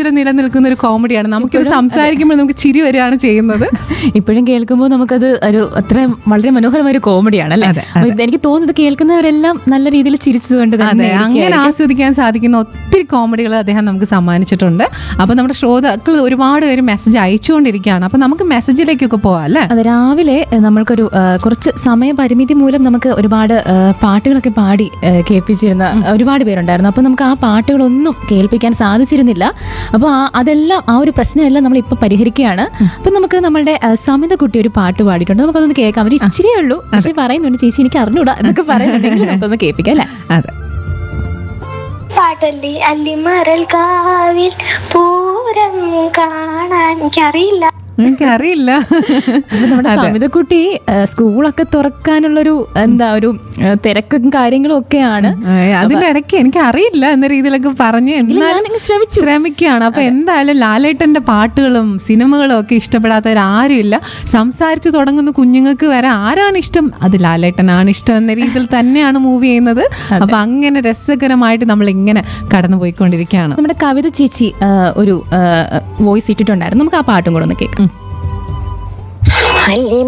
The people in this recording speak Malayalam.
വരെ നിലനിൽക്കുന്ന ഒരു കോമഡിയാണ് നമുക്കിത് സംസാരിക്കുമ്പോൾ നമുക്ക് ചിരി വരികയാണ് ചെയ്യുന്നത് ഇപ്പോഴും കേൾക്കുമ്പോൾ നമുക്കത് ഒരു അത്ര വളരെ മനോഹരമായ ഒരു കോമഡിയാണ് അല്ലേ അതെ, അപ്പൊ ഇത് എനിക്ക് തോന്നുന്നത് കേൾക്കുന്നവരെല്ലാം നല്ല രീതിയിൽ ചിരിച്ചതുകൊണ്ട് അതെ തന്നെ അങ്ങനെ ആസ്വദിക്കാൻ സാധിക്കുന്ന ഒത്തിരി കോമഡികൾ അദ്ദേഹം നമുക്ക് സമ്മാനിച്ചിട്ടുണ്ട് അപ്പൊ നമ്മുടെ ശ്രോതാക്കൾ ഒരുപാട് പേര് മെസ്സേജ് അയച്ചുകൊണ്ടിരിക്കുകയാണ് അപ്പൊ നമുക്ക് മെസ്സേജിലേക്കൊക്കെ പോവാം അല്ലേ അതെ രാവിലെ ഏഹ്, നമ്മൾക്കൊരു ഏഹ്, കുറച്ച് സമയപരിമിതി മൂലം നമുക്ക് ഒരുപാട് ഏഹ്, പാട്ടുകളൊക്കെ പാടി ഏഹ്, കേൾപ്പിച്ചിരുന്ന ഒരുപാട് പേരുണ്ടായിരുന്നു അപ്പോൾ നമുക്ക് ആ പാട്ടുകളൊന്നും കേൾപ്പിക്കാൻ സാധിച്ചിരുന്നില്ല അപ്പോൾ ആ അതെല്ലാം ആ ഒരു പ്രശ്നമെല്ലാം നമ്മൾ ഇപ്പൊ പരിഹരിക്കുകയാണ് അപ്പൊ നമുക്ക് നമ്മളുടെ ഏഹ്, സമിത കുട്ടി ഒരു പാട്ട് പാടിയിട്ടുണ്ട് നമുക്കതൊന്ന് കേൾക്കാം അവർ ഇച്ചിരിയേ ഉള്ളൂ പക്ഷെ പറയുന്നുണ്ട് ചേച്ചി എനിക്ക് അറിഞ്ഞൂടാ എന്നൊക്കെ പറയുന്നുണ്ടെങ്കിൽ നമുക്കൊന്ന് കേൾപ്പിക്കാം അല്ലേ അതെ പാട്ടല്ലി അല്ലിമറൽ കാവിൽ പൂരം കാണാൻ എനിക്കറിയില്ല എനിക്കറിയില്ല അപ്പൊ നമ്മുടെ സമിതക്കുട്ടി ഏഹ്, സ്കൂളൊക്കെ തുറക്കാനുള്ളൊരു എന്താ ഒരു ഏഹ്, തിരക്കും കാര്യങ്ങളും ഒക്കെയാണ് ഏ, അതിന്റെ ഇടയ്ക്ക് എനിക്ക് അറിയില്ല എന്ന രീതിയിലൊക്കെ പറഞ്ഞ് എന്നാലും ഞാനങ്ങ് ശ്രമിച്ചു ശ്രമിക്കുകയാണ് അപ്പൊ എന്തായാലും ലാലേട്ടന്റെ പാട്ടുകളും സിനിമകളും ഒക്കെ ഇഷ്ടപ്പെടാത്തവരാരുമില്ല സംസാരിച്ചു തുടങ്ങുന്ന കുഞ്ഞുങ്ങൾക്ക് വരെ ആരാണ് ഇഷ്ടം അത് ലാലേട്ടനാണ് ഇഷ്ടം എന്ന രീതിയിൽ തന്നെയാണ് മൂവ് ചെയ്യുന്നത് അപ്പൊ അങ്ങനെ രസകരമായിട്ട് നമ്മൾ ഇങ്ങനെ കടന്നു പോയിക്കൊണ്ടിരിക്കുകയാണ് നമ്മുടെ കവിത ചേച്ചി ആ, ഒരു വോയിസ് ഇട്ടിട്ടുണ്ടായിരുന്നു നമുക്ക് ആ പാട്ടും കൂടെ ഒന്ന് കേൾക്കാം അല്ലി